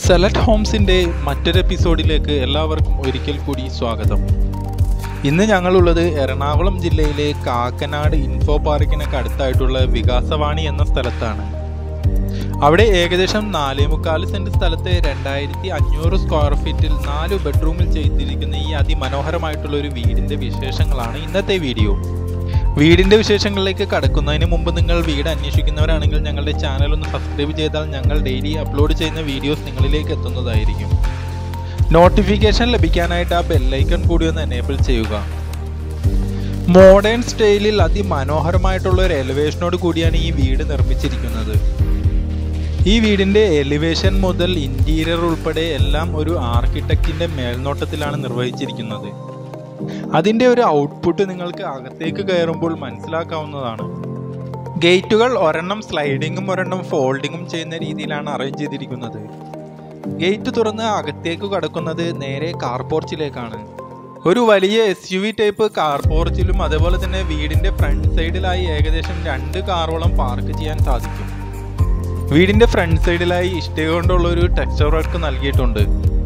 സെലറ്റ് ഹോംസിൻ്റെ മറ്റൊരു എപ്പിസോഡിലേക്ക് എല്ലാവർക്കും ഒരിക്കൽ കൂടി സ്വാഗതം ഇന്ന് ഞങ്ങളുള്ളത് എറണാകുളം ജില്ലയിലെ കാക്കനാട് ഇൻഫോ പാർക്കിനൊക്കെ അടുത്തായിട്ടുള്ള വികാസവാണി എന്ന സ്ഥലത്താണ് അവിടെ ഏകദേശം നാലേ മുക്കാൽ സെന്റ് സ്ഥലത്ത് രണ്ടായിരത്തി അഞ്ഞൂറ് സ്ക്വയർ ഫീറ്റിൽ നാല് ബെഡ്റൂമിൽ ചെയ്തിരിക്കുന്ന ഈ അതിമനോഹരമായിട്ടുള്ള ഒരു വീടിന്റെ വിശേഷങ്ങളാണ് ഇന്നത്തെ വീഡിയോ വീടിന്റെ വിശേഷങ്ങളിലേക്ക് കടക്കുന്നതിന് മുമ്പ് നിങ്ങൾ വീട് അന്വേഷിക്കുന്നവരാണെങ്കിൽ ഞങ്ങളുടെ ചാനൽ ഒന്ന് സബ്സ്ക്രൈബ് ചെയ്താൽ ഞങ്ങൾ ഡെയിലി അപ്ലോഡ് ചെയ്യുന്ന വീഡിയോസ് നിങ്ങളിലേക്ക് എത്തുന്നതായിരിക്കും നോട്ടിഫിക്കേഷൻ ലഭിക്കാനായിട്ട് ആ ബെല്ലൈക്കൺ കൂടി ഒന്ന് എനേബിൾ ചെയ്യുക മോഡേൺ സ്റ്റൈലിൽ അതിമനോഹരമായിട്ടുള്ള ഒരു എലിവേഷനോട് കൂടിയാണ് ഈ വീട് നിർമ്മിച്ചിരിക്കുന്നത് ഈ വീടിന്റെ എലിവേഷൻ മുതൽ ഇന്റീരിയർ ഉൾപ്പെടെ എല്ലാം ഒരു ആർക്കിടെക്റ്റിന്റെ മേൽനോട്ടത്തിലാണ് നിർവഹിച്ചിരിക്കുന്നത് അതിന്റെ ഒരു ഔട്ട്പുട്ട് നിങ്ങൾക്ക് അകത്തേക്ക് കയറുമ്പോൾ മനസ്സിലാക്കാവുന്നതാണ് ഗേറ്റുകൾ ഒരെണ്ണം സ്ലൈഡിങ്ങും ഒരെണ്ണം ഫോൾഡിങ്ങും ചെയ്യുന്ന രീതിയിലാണ് അറേഞ്ച് ചെയ്തിരിക്കുന്നത് ഗേറ്റ് തുറന്ന് അകത്തേക്ക് കടക്കുന്നത് നേരെ കാർ പോർച്ചിലേക്കാണ് ഒരു വലിയ S U V type car പോർച്ചിലും അതേപോലെ തന്നെ വീടിന്റെ ഫ്രണ്ട് സൈഡിലായി ഏകദേശം രണ്ട് കാറോളം പാർക്ക് ചെയ്യാൻ സാധിക്കും വീടിന്റെ ഫ്രണ്ട് സൈഡിലായി ഇഷ്ടിക കൊണ്ടുള്ള ഒരു ടെക്സ്ചർ വർക്ക് നൽകിയിട്ടുണ്ട്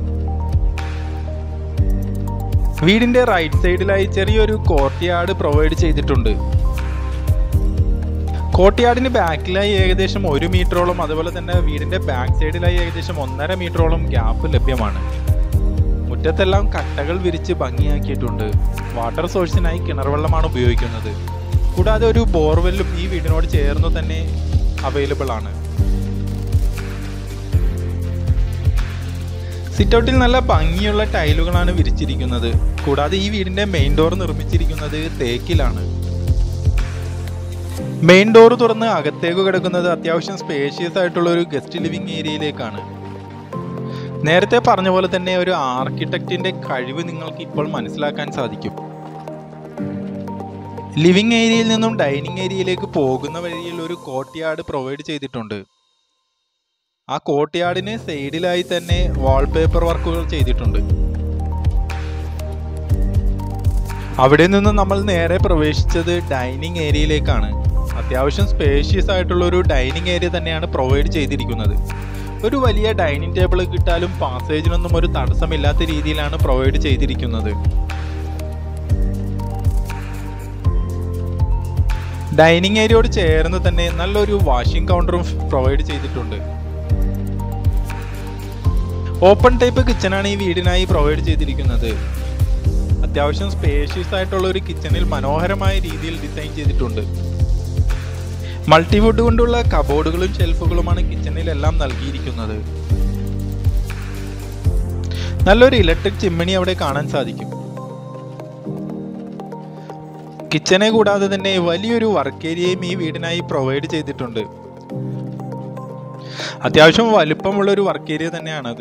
വീടിന്റെ റൈറ്റ് സൈഡിലായി ചെറിയൊരു കോർട്ട്യാർഡ് പ്രൊവൈഡ് ചെയ്തിട്ടുണ്ട് കോർട്ട്യാർഡിന് ബാക്കിലായി ഏകദേശം ഒരു മീറ്ററോളം അതുപോലെ തന്നെ വീടിന്റെ ബാക്ക് സൈഡിലായി ഏകദേശം ഒന്നര മീറ്ററോളം ഗ്യാപ്പ് ലഭ്യമാണ് മുറ്റത്തെല്ലാം കട്ടകൾ വിരിച്ച് ഭംഗിയാക്കിയിട്ടുണ്ട് വാട്ടർ സോഴ്സിനായി കിണർ വെള്ളമാണ് ഉപയോഗിക്കുന്നത് കൂടാതെ ഒരു ബോർവെല്ലും ഈ വീടിനോട് ചേർന്ന് തന്നെ അവൈലബിൾ ആണ് സിറ്റൗട്ടിൽ നല്ല ഭംഗിയുള്ള ടൈലുകളാണ് വിരിച്ചിരിക്കുന്നത് കൂടാതെ ഈ വീടിന്റെ മെയിൻ ഡോർ നിർമ്മിച്ചിരിക്കുന്നത് തേക്കിലാണ് മെയിൻ ഡോർ തുറന്ന് അകത്തേക്ക് കിടക്കുന്നത് അത്യാവശ്യം സ്പേഷ്യസ് ആയിട്ടുള്ള ഒരു ഗസ്റ്റ് ലിവിംഗ് ഏരിയയിലേക്കാണ് നേരത്തെ പറഞ്ഞ പോലെ തന്നെ ഒരു ആർക്കിടെക്റ്റിന്റെ കഴിവ് നിങ്ങൾക്ക് ഇപ്പോൾ മനസ്സിലാക്കാൻ സാധിക്കും ലിവിംഗ് ഏരിയയിൽ നിന്നും ഡൈനിങ് ഏരിയയിലേക്ക് പോകുന്ന വഴിയിൽ ഒരു കോർട്ട്യാർഡ് പ്രൊവൈഡ് ചെയ്തിട്ടുണ്ട് ആ കോർട്ട്യാർഡിന് സൈഡിലായി തന്നെ വാൾപേപ്പർ വർക്കുകൾ ചെയ്തിട്ടുണ്ട് അവിടെ നിന്ന് നമ്മൾ നേരെ പ്രവേശിച്ചത് ഡൈനിങ് ഏരിയയിലേക്കാണ് അത്യാവശ്യം സ്പേഷ്യസ് ആയിട്ടുള്ള ഒരു ഡൈനിങ് ഏരിയ തന്നെയാണ് പ്രൊവൈഡ് ചെയ്തിരിക്കുന്നത് ഒരു വലിയ ഡൈനിങ് ടേബിൾ കിട്ടാലും പാസേജിനൊന്നും ഒരു തടസ്സമില്ലാത്ത രീതിയിലാണ് പ്രൊവൈഡ് ചെയ്തിരിക്കുന്നത് ഡൈനിങ് ഏരിയയോട് ചേർന്ന് തന്നെ നല്ലൊരു വാഷിംഗ് കൗണ്ടറും പ്രൊവൈഡ് ചെയ്തിട്ടുണ്ട് ഓപ്പൺ ടൈപ്പ് കിച്ചണാണ് ഈ വീടിനായി പ്രൊവൈഡ് ചെയ്തിരിക്കുന്നത് അത്യാവശ്യം സ്പേഷ്യസ് ആയിട്ടുള്ള ഒരു കിച്ചണിൽ മനോഹരമായ രീതിയിൽ ഡിസൈൻ ചെയ്തിട്ടുണ്ട് മൾട്ടിവുഡ് കൊണ്ടുള്ള കബോർഡുകളും ഷെൽഫുകളുമാണ് കിച്ചണിലെല്ലാം നൽകിയിരിക്കുന്നത് നല്ലൊരു ഇലക്ട്രിക് ചിമ്മിണി അവിടെ കാണാൻ സാധിക്കും കിച്ചനെ കൂടാതെ തന്നെ വലിയൊരു വർക്ക് ഏരിയയും ഈ വീടിനായി പ്രൊവൈഡ് ചെയ്തിട്ടുണ്ട് അത്യാവശ്യം വലുപ്പമുള്ള ഒരു വർക്ക് ഏരിയ തന്നെയാണത്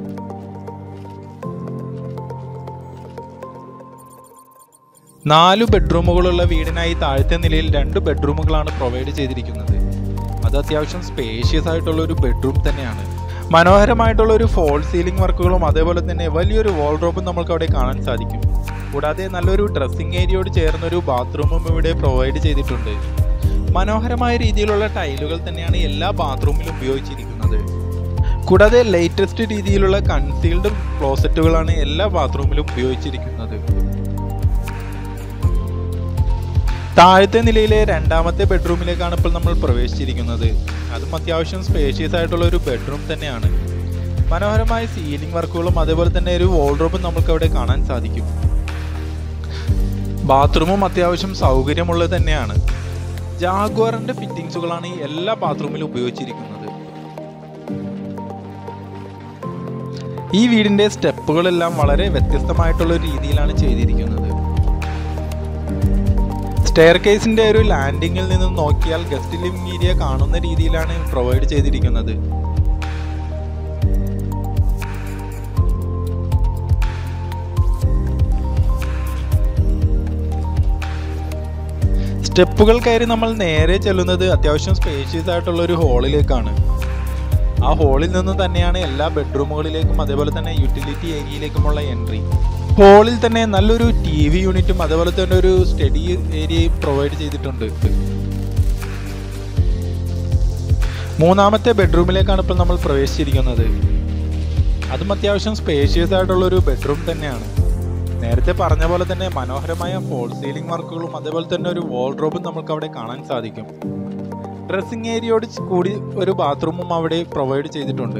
നാല് ബെഡ്റൂമുകളുള്ള വീടിനായി താഴത്തെ നിലയിൽ രണ്ട് ബെഡ്റൂമുകളാണ് പ്രൊവൈഡ് ചെയ്തിരിക്കുന്നത് അത് അത്യാവശ്യം സ്പേഷ്യസ് ആയിട്ടുള്ള ഒരു ബെഡ്റൂം തന്നെയാണ് മനോഹരമായിട്ടുള്ള ഒരു ഫോൾ സീലിംഗ് വർക്കുകളും അതേപോലെ തന്നെ വലിയൊരു വാൾഡ്രോബും നമുക്ക് അവിടെ കാണാൻ സാധിക്കും കൂടാതെ നല്ലൊരു ഡ്രസ്സിംഗ് ഏരിയയോട് ചേർന്ന ഒരു ബാത്റൂമും ഇവിടെ പ്രൊവൈഡ് ചെയ്തിട്ടുണ്ട് മനോഹരമായ രീതിയിലുള്ള ടൈലുകൾ തന്നെയാണ് എല്ലാ ബാത്റൂമിലും ഉപയോഗിച്ചിരിക്കുന്നത് കൂടാതെ ലേറ്റസ്റ്റ് രീതിയിലുള്ള കൺസീൽഡ് ക്ലോസറ്റുകളാണ് എല്ലാ ബാത്റൂമിലും ഉപയോഗിച്ചിരിക്കുന്നത് താഴത്തെ നിലയിലെ രണ്ടാമത്തെ ബെഡ്റൂമിലേക്കാണ് ഇപ്പോൾ നമ്മൾ പ്രവേശിച്ചിരിക്കുന്നത് അതും അത്യാവശ്യം സ്പേഷ്യസ് ആയിട്ടുള്ള ഒരു ബെഡ്റൂം തന്നെയാണ് മനോഹരമായ സീലിംഗ് വർക്കുകളും അതേപോലെ തന്നെ ഒരു വാൾഡ്രോബും നമുക്ക് അവിടെ കാണാൻ സാധിക്കും ബാത്റൂമും അത്യാവശ്യം സൗകര്യമുള്ളത് തന്നെയാണ് ജാഗ്വാറിന്റെ ഫിറ്റിംഗ്സുകളാണ് ഈ എല്ലാ ബാത്റൂമിലും ഉപയോഗിച്ചിരിക്കുന്നത് ഈ വീടിന്റെ സ്റ്റെപ്പുകളെല്ലാം വളരെ വ്യത്യസ്തമായിട്ടുള്ള രീതിയിലാണ് ചെയ്തിരിക്കുന്നത് സ്റ്റെയർ കേസിന്റെ ഒരു ലാൻഡിങ്ങിൽ നിന്ന് നോക്കിയാൽ ഗസ്റ്റ് ലിവിംഗ് ഏരിയ കാണുന്ന രീതിയിലാണ് പ്രൊവൈഡ് ചെയ്തിരിക്കുന്നത് സ്റ്റെപ്പുകൾ കയറി നമ്മൾ നേരെ ചെല്ലുന്നത് അത്യാവശ്യം സ്പേഷ്യസ് ആയിട്ടുള്ള ഒരു ഹോളിലേക്കാണ് ആ ഹോളിൽ നിന്ന് തന്നെയാണ് എല്ലാ ബെഡ്റൂമുകളിലേക്കും അതേപോലെ തന്നെ യൂട്ടിലിറ്റി ഏരിയയിലേക്കുമുള്ള എൻട്രി ഹോളിൽ തന്നെ നല്ലൊരു ടി വി യൂണിറ്റും അതേപോലെ തന്നെ ഒരു സ്റ്റഡി ഏരിയയും പ്രൊവൈഡ് ചെയ്തിട്ടുണ്ട് മൂന്നാമത്തെ ബെഡ്റൂമിലേക്കാണ് ഇപ്പോൾ നമ്മൾ പ്രവേശിച്ചിരിക്കുന്നത് അതും അത്യാവശ്യം സ്പേഷ്യസ് ആയിട്ടുള്ള ഒരു ബെഡ്റൂം തന്നെയാണ് നേരത്തെ പറഞ്ഞ പോലെ തന്നെ മനോഹരമായ ഫോൾ സീലിംഗ് വർക്കുകളും അതേപോലെ തന്നെ ഒരു വാൾഡ്രോബും നമുക്ക് അവിടെ കാണാൻ സാധിക്കും ഡ്രസ്സിംഗ് ഏരിയയോട് കൂടി ഒരു ബാത്റൂമും അവിടെ പ്രൊവൈഡ് ചെയ്തിട്ടുണ്ട്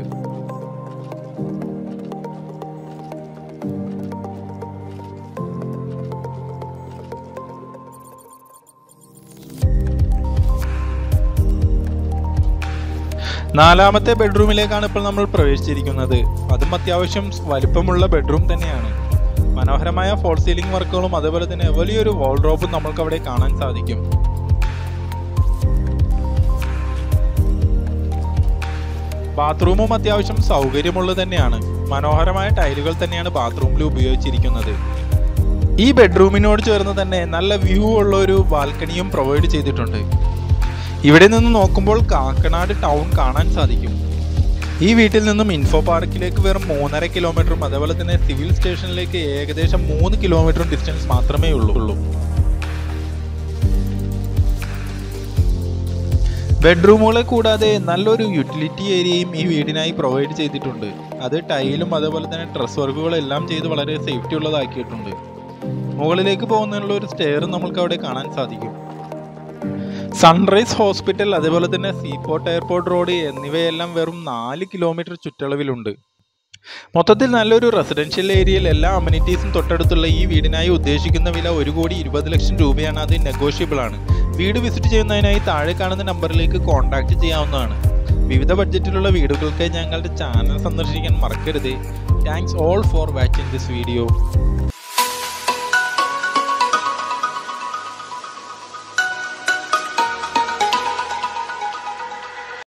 നാലാമത്തെ ബെഡ്റൂമിലേക്കാണ് ഇപ്പോൾ നമ്മൾ പ്രവേശിച്ചിരിക്കുന്നത് അതും അത്യാവശ്യം വലിപ്പമുള്ള ബെഡ്റൂം തന്നെയാണ് മനോഹരമായ ഫോൾ സീലിംഗ് വർക്കുകളും അതേപോലെ തന്നെ വലിയൊരു വാൾഡ്രോബും നമ്മൾക്ക് അവിടെ കാണാൻ സാധിക്കും ബാത്റൂമും അത്യാവശ്യം സൗകര്യമുള്ളത് തന്നെയാണ് മനോഹരമായ ടൈലുകൾ തന്നെയാണ് ബാത്റൂമിൽ ഉപയോഗിച്ചിരിക്കുന്നത് ഈ ബെഡ്റൂമിനോട് ചേർന്ന് തന്നെ നല്ല വ്യൂ ഉള്ള ഒരു ബാൽക്കണിയും പ്രൊവൈഡ് ചെയ്തിട്ടുണ്ട് ഇവിടെ നിന്ന് നോക്കുമ്പോൾ കാക്കനാട് ടൗൺ കാണാൻ സാധിക്കും ഈ വീട്ടിൽ നിന്നും ഇൻഫോ പാർക്കിലേക്ക് വെറും മൂന്നര കിലോമീറ്ററും അതേപോലെ തന്നെ സിവിൽ സ്റ്റേഷനിലേക്ക് ഏകദേശം മൂന്ന് കിലോമീറ്ററും ഡിസ്റ്റൻസ് മാത്രമേ ഉള്ളൂ ബെഡ്റൂമുകളെ കൂടാതെ നല്ലൊരു യൂട്ടിലിറ്റി ഏരിയയും ഈ വീടിനായി പ്രൊവൈഡ് ചെയ്തിട്ടുണ്ട് അത് ടൈലും അതേപോലെ തന്നെ ഡ്രസ് വർക്കുകളും എല്ലാം ചെയ്ത് വളരെ സേഫ്റ്റി ഉള്ളതാക്കിയിട്ടുണ്ട് മുകളിലേക്ക് പോകുന്നതിനുള്ള ഒരു സ്റ്റെയറും നമുക്ക് അവിടെ കാണാൻ സാധിക്കും സൺറൈസ് ഹോസ്പിറ്റൽ അതേപോലെ തന്നെ സീപോർട്ട് എയർപോർട്ട് റോഡ് എന്നിവയെല്ലാം വെറും നാല് കിലോമീറ്റർ ചുറ്റളവിലുണ്ട് മൊത്തത്തിൽ നല്ലൊരു റെസിഡൻഷ്യൽ ഏരിയയിൽ എല്ലാ അമ്യൂണിറ്റീസും തൊട്ടടുത്തുള്ള ഈ വീടിനായി ഉദ്ദേശിക്കുന്ന വില ഒരു കോടി ഇരുപത് ലക്ഷം രൂപയാണ് അത് നെഗോഷ്യബിൾ ആണ് വീട് വിസിറ്റ് ചെയ്യുന്നതിനായി താഴെ കാണുന്ന നമ്പറിലേക്ക് കോൺടാക്ട് ചെയ്യാവുന്നതാണ് വിവിധ ബഡ്ജറ്റിലുള്ള വീടുകൾക്ക് ഞങ്ങളുടെ ചാനൽ സന്ദർശിക്കാൻ മറക്കരുത് thanks all for watching this video